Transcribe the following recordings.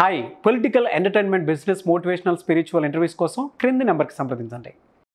Hi political entertainment business motivational spiritual interviews కోసం క్రింది నెంబర్కి సంప్రదించండి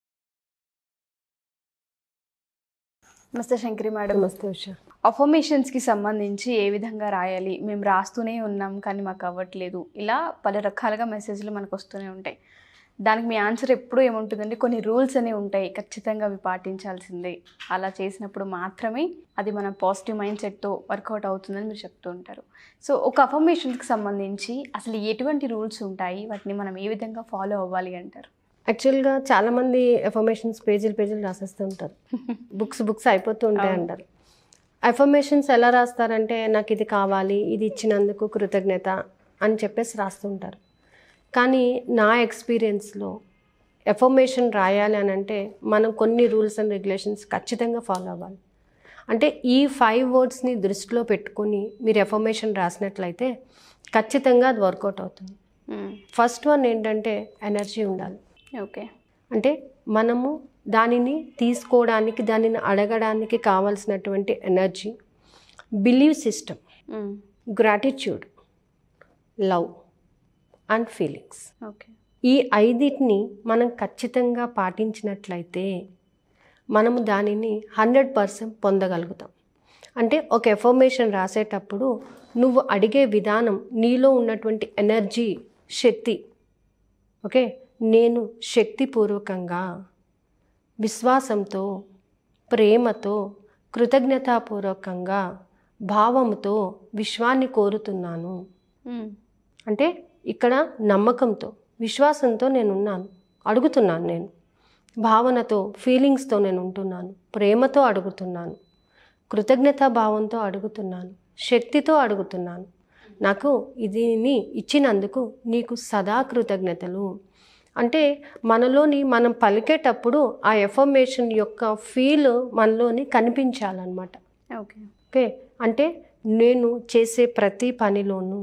నమస్తే శంకరి మేడం నమస్తే ఉషా అఫర్మేషన్స్కి సంబంధించి ఏ విధంగా రాయాలి మేము రాస్తూనే ఉన్నాం కానీ మాకు అవ్వట్లేదు ఇలా పలు రకాలుగా మెసేజ్లు మనకు వస్తూనే ఉంటాయి దానికి మీ ఆన్సర్ ఎప్పుడు ఏముంటుందంటే కొన్ని రూల్స్ అనేవి ఉంటాయి ఖచ్చితంగా అవి పాటించాల్సిందే అలా చేసినప్పుడు మాత్రమే అది మన పాజిటివ్ మైండ్ సెట్తో వర్కౌట్ అవుతుందని మీరు చెప్తూ ఉంటారు సో ఒక అఫర్మేషన్స్కి సంబంధించి అసలు ఎటువంటి రూల్స్ ఉంటాయి వాటిని మనం ఏ విధంగా ఫాలో అవ్వాలి అంటారు యాక్చువల్గా చాలామంది ఎఫర్మేషన్స్ పేజీలు పేజీలు రాసేస్తూ ఉంటారు బుక్స్ బుక్స్ అయిపోతూ ఉంటాయి అవును. అంటారు ఎఫర్మేషన్స్ ఎలా రాస్తారంటే నాకు ఇది కావాలి ఇది ఇచ్చినందుకు కృతజ్ఞత అని చెప్పేసి రాస్తుంటారు కానీ నా ఎక్స్పీరియన్స్లో ఎఫర్మేషన్ రాయాలి అని అంటే మనం కొన్ని రూల్స్ అండ్ రెగ్యులేషన్స్ ఖచ్చితంగా ఫాలో అవ్వాలి అంటే ఈ ఫైవ్ వర్డ్స్ని దృష్టిలో పెట్టుకొని మీరు ఎఫర్మేషన్ రాసినట్లయితే ఖచ్చితంగా అది వర్కౌట్ అవుతుంది ఫస్ట్ వన్ ఏంటంటే ఎనర్జీ ఉండాలి ఓకే అంటే మనము దానిని తీసుకోవడానికి దానిని అడగడానికి కావాల్సినటువంటి energy believe system gratitude love and feelings okay ఈ ఐదిటిని మనం ఖచ్చితంగా పాటించినట్లయితే మనము దానిని హండ్రెడ్ పర్సెంట్ పొందగలుగుతాం అంటే ఒక ఎఫర్మేషన్ రాసేటప్పుడు నువ్వు అడిగే విధానం నీలో ఉన్నటువంటి ఎనర్జీ శక్తి ఓకే నేను శక్తిపూర్వకంగా విశ్వాసంతో ప్రేమతో కృతజ్ఞతాపూర్వకంగా భావంతో విశ్వాన్ని కోరుతున్నాను అంటే ఇక్కడ నమ్మకంతో విశ్వాసంతో నేను ఉన్నాను అడుగుతున్నాను నేను భావనతో ఫీలింగ్స్తో నేను ఉంటున్నాను ప్రేమతో అడుగుతున్నాను కృతజ్ఞతా భావంతో అడుగుతున్నాను శక్తితో అడుగుతున్నాను నాకు ఇదిని ఇచ్చినందుకు నీకు సదా కృతజ్ఞతలు అంటే మనలోని మనం పలికేటప్పుడు ఆ ఎఫర్మేషన్ యొక్క ఫీల్ మనలోని కనిపించాలన్నమాట ఓకే ఓకే అంటే నేను చేసే ప్రతి పనిలోనూ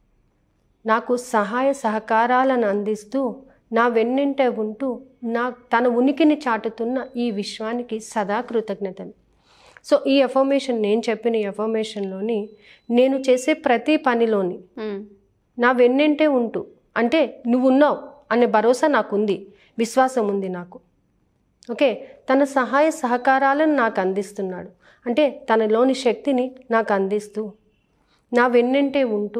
నాకు సహాయ సహకారాలను అందిస్తూ నా వెన్నింట ఉంటూ నా తన ఉనికిని చాటుతున్న ఈ విశ్వానికి సదా కృతజ్ఞతలు సో ఈ ఎఫర్మేషన్ నేను చెప్పిన ఈ ఎఫర్మేషన్లోని నేను చేసే ప్రతి పనిలోని నా వెన్నంటే ఉంటూ అంటే నువ్వు ఉన్నావు అనే భరోసా నాకుంది విశ్వాసం ఉంది నాకు ఓకే తన సహాయ సహకారాలను నాకు అందిస్తున్నాడు అంటే తనలోని శక్తిని నాకు అందిస్తూ నా వెన్నంటే ఉంటూ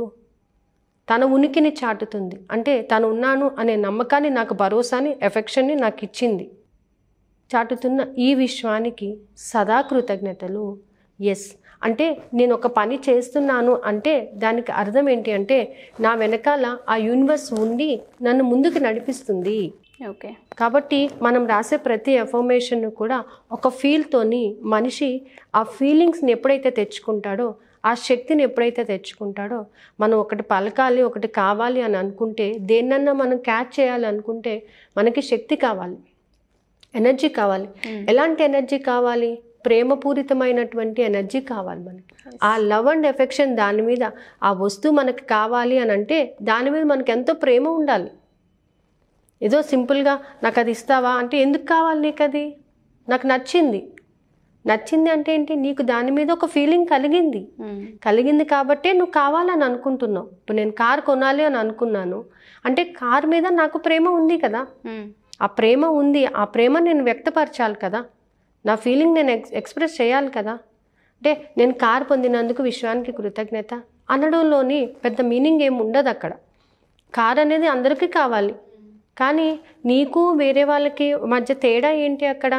తన ఉనికిని చాటుతుంది అంటే తను ఉన్నాను అనే నమ్మకాన్ని నాకు భరోసాని ఎఫెక్షన్ని నాకు ఇచ్చింది చాటుతున్న ఈ విశ్వానికి సదా కృతజ్ఞతలు ఎస్ అంటే నేను ఒక పని చేస్తున్నాను అంటే దానికి అర్థం ఏంటి అంటే నా వెనకాల ఆ యూనివర్స్ ఉండి నన్ను ముందుకు నడిపిస్తుంది ఓకే కాబట్టి మనం రాసే ప్రతి ఎఫర్మేషన్ కూడా ఒక ఫీల్తోని మనిషి ఆ ఫీలింగ్స్ని ఎప్పుడైతే తెచ్చుకుంటాడో ఆ శక్తిని ఎప్పుడైతే తెచ్చుకుంటాడో మనం ఒకటి పలకాలి ఒకటి కావాలి అని అనుకుంటే దేన్నన్నా మనం క్యాచ్ చేయాలి అనుకుంటే మనకి శక్తి కావాలి ఎనర్జీ కావాలి ఎలాంటి ఎనర్జీ కావాలి ప్రేమపూరితమైనటువంటి ఎనర్జీ కావాలి మనకి ఆ లవ్ అండ్ ఎఫెక్షన్ దాని మీద ఆ వస్తువు మనకి కావాలి అని అంటే దాని మీద మనకి ఎంతో ప్రేమ ఉండాలి ఏదో సింపుల్గా నాకు అది ఇస్తావా అంటే ఎందుకు కావాలి నీకు అది నాకు నచ్చింది నచ్చింది అంటే ఏంటి నీకు దాని మీద ఒక ఫీలింగ్ కలిగింది కలిగింది కాబట్టే నువ్వు కావాలని అనుకుంటున్నావు ఇప్పుడు నేను కార్ కొనాలి అని అనుకున్నాను అంటే కార్ మీద నాకు ప్రేమ ఉంది కదా ఆ ప్రేమ ఉంది ఆ ప్రేమ నేను వ్యక్తపరచాలి కదా నా ఫీలింగ్ నేను ఎక్స్ ఎక్స్ప్రెస్ చేయాలి కదా అంటే నేను కార్ పొందినందుకు విశ్వానికి కృతజ్ఞత అనడంలోని పెద్ద మీనింగ్ ఏమి ఉండదు అక్కడ కార్ అనేది అందరికీ కావాలి కానీ నీకు వేరే వాళ్ళకి మధ్య తేడా ఏంటి అక్కడ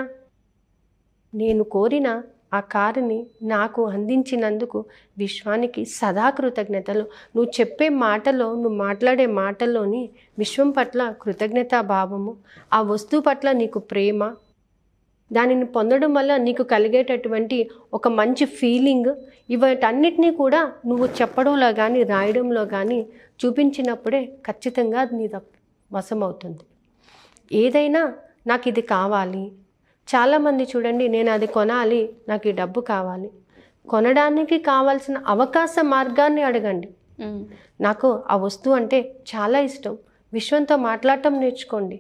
నేను కోరిన ఆ కారుని నాకు అందించినందుకు విశ్వానికి సదా కృతజ్ఞతలు నువ్వు చెప్పే మాటలో నువ్వు మాట్లాడే మాటల్లోని విశ్వం పట్ల కృతజ్ఞతా భావము ఆ వస్తువు పట్ల నీకు ప్రేమ దానిని పొందడం వల్ల నీకు కలిగేటటువంటి ఒక మంచి ఫీలింగ్ ఇవటన్నిటినీ కూడా నువ్వు చెప్పడంలో కానీ రాయడంలో కానీ చూపించినప్పుడే ఖచ్చితంగా అది నీ వశమవుతుంది ఏదైనా నాకు ఇది కావాలి చాలామంది చూడండి నేను అది కొనాలి నాకు ఈ డబ్బు కావాలి కొనడానికి కావాల్సిన అవకాశ మార్గాన్ని అడగండి నాకు ఆ వస్తువు అంటే చాలా ఇష్టం విశ్వంతో మాట్లాడటం నేర్చుకోండి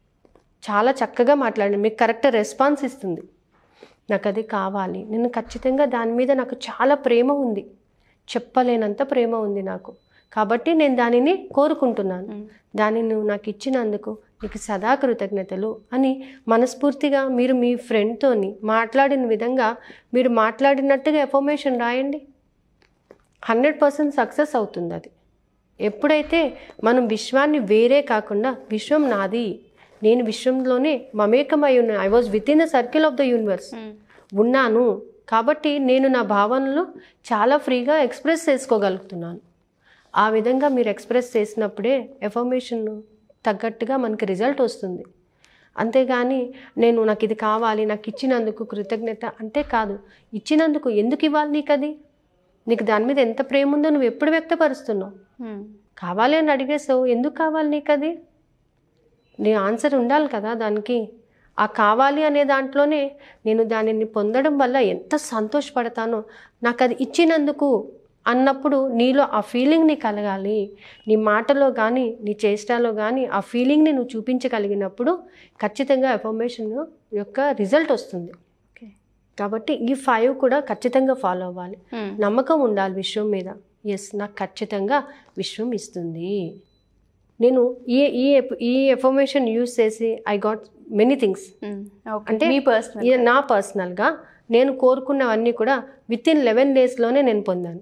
చాలా చక్కగా మాట్లాడండి మీకు కరెక్ట్ రెస్పాన్స్ ఇస్తుంది నాకు అది కావాలి నేను ఖచ్చితంగా దాని మీద నాకు చాలా ప్రేమ ఉంది చెప్పలేనంత ప్రేమ ఉంది నాకు కాబట్టి నేను దానిని కోరుకుంటున్నాను దాన్ని నువ్వు నాకు ఇచ్చినందుకు నీకు సదా కృతజ్ఞతలు అని మనస్ఫూర్తిగా మీరు మీ ఫ్రెండ్తోని మాట్లాడిన విధంగా మీరు మాట్లాడినట్టుగా ఎఫర్మేషన్ రాయండి హండ్రెడ్ పర్సెంట్ సక్సెస్ అవుతుంది అది ఎప్పుడైతే మనం విశ్వాన్ని వేరే కాకుండా విశ్వం నాది నేను విశ్వంలోనే మమేకమై ఉన్నాను I was with in the circle of the universe ఉన్నాను కాబట్టి నేను నా భావనలు చాలా ఫ్రీగా ఎక్స్ప్రెస్ చేసుకోగలుగుతున్నాను ఆ విధంగా మీరు ఎక్స్ప్రెస్ చేసినప్పుడే ఎఫర్మేషన్ తగ్గట్టుగా మనకి రిజల్ట్ వస్తుంది అంతేగాని నేను నాకు ఇది కావాలి నాకు ఇచ్చినందుకు కృతజ్ఞత అంటే కాదు ఇచ్చినందుకు ఎందుకు ఇవ్వాలి నీకు అది నీకు దాని మీద ఎంత ప్రేమ ఉందో నువ్వు ఎప్పుడు వ్యక్తపరుస్తున్నావు కావాలి అని అడిగేసావు ఎందుకు కావాలి నీకు అది నీ ఆన్సర్ ఉండాలి కదా దానికి ఆ కావాలి అనే దాంట్లోనే నేను దానిని పొందడం వల్ల ఎంత సంతోషపడతానో నాకు అది ఇచ్చినందుకు అన్నప్పుడు నీలో ఆ ఫీలింగ్ని కలగాలి నీ మాటలో కానీ నీ చేష్టలో కానీ ఆ ఫీలింగ్ని నువ్వు చూపించగలిగినప్పుడు ఖచ్చితంగా ఎఫర్మేషన్ యొక్క రిజల్ట్ వస్తుంది ఓకే కాబట్టి ఈ ఫైవ్ కూడా ఖచ్చితంగా ఫాలో అవ్వాలి నమ్మకం ఉండాలి విశ్వం మీద ఎస్ నాకు ఖచ్చితంగా విశ్వం ఇస్తుంది నేను ఈ ఈ ఎఫ్- ఈ ఎఫర్మేషన్ యూస్ చేసి ఐ గాట్ మెనీ థింగ్స్ అంటే అంటే మీ పర్సనల్ ఇది నా పర్సనల్గా నేను కోరుకున్నవన్నీ కూడా విత్ ఇన్ లెవెన్ డేస్లోనే నేను పొందాను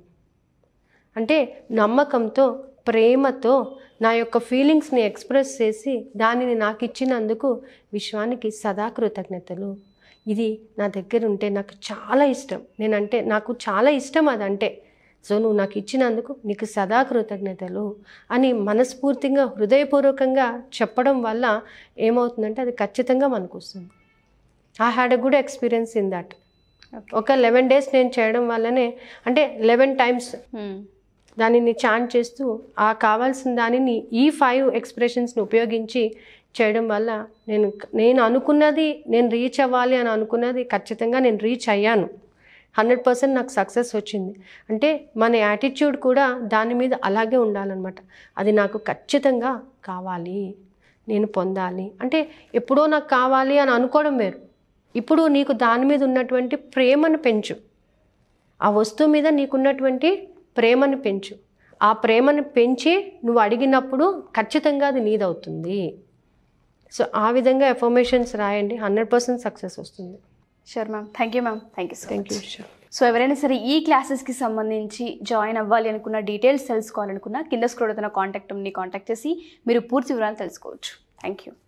అంటే నమ్మకంతో ప్రేమతో నా యొక్క ఫీలింగ్స్ని ఎక్స్ప్రెస్ చేసి దానిని నాకు ఇచ్చినందుకు విశ్వానికి సదా కృతజ్ఞతలు ఇది నా దగ్గర ఉంటే నాకు చాలా ఇష్టం నేనంటే నాకు చాలా ఇష్టం అదంటే సో నువ్వు నాకు ఇచ్చినందుకు నీకు సదా కృతజ్ఞతలు అని మనస్ఫూర్తిగా హృదయపూర్వకంగా చెప్పడం వల్ల ఏమవుతుందంటే అది ఖచ్చితంగా మనకు వస్తుంది I had a good experience in that ఒక లెవెన్ డేస్ నేను చేయడం వల్లనే అంటే లెవెన్ టైమ్స్ దానిని చాంట్ చేస్తూ ఆ కావాల్సిన దానిని ఈ ఫైవ్ ఎక్స్ప్రెషన్స్ని ఉపయోగించి చేయడం వల్ల నేను నేను అనుకున్నది నేను రీచ్ అవ్వాలి అని అనుకున్నది ఖచ్చితంగా నేను రీచ్ అయ్యాను హండ్రెడ్ పర్సెంట్ నాకు సక్సెస్ వచ్చింది అంటే మన యాటిట్యూడ్ కూడా దాని మీద అలాగే ఉండాలన్నమాట అది నాకు ఖచ్చితంగా కావాలి నేను పొందాలి అంటే ఎప్పుడో నాకు కావాలి అని అనుకోవడం వేరు ఇప్పుడు నీకు దాని మీద ఉన్నటువంటి ప్రేమను పెంచు ఆ వస్తువు మీద నీకున్నటువంటి ప్రేమను పెంచు ఆ ప్రేమను పెంచి నువ్వు అడిగినప్పుడు ఖచ్చితంగా అది నీదవుతుంది సో ఆ విధంగా ఎఫర్మేషన్స్ రాయండి హండ్రెడ్ పర్సెంట్ సక్సెస్ వస్తుంది sure ma'am thank you ma'am thank you so thank you much so ఎవరైనా సరే ఈ క్లాసెస్కి సంబంధించి జాయిన్ అవ్వాలి అనుకున్న డీటెయిల్స్ తెలుసుకోవాలనుకున్న కింద స్క్రోల్ అవుతున్న కాంటాక్ట్ ని కాంటాక్ట్ చేసి మీరు పూర్తి వివరాలు తెలుసుకోవచ్చు థ్యాంక్ యూ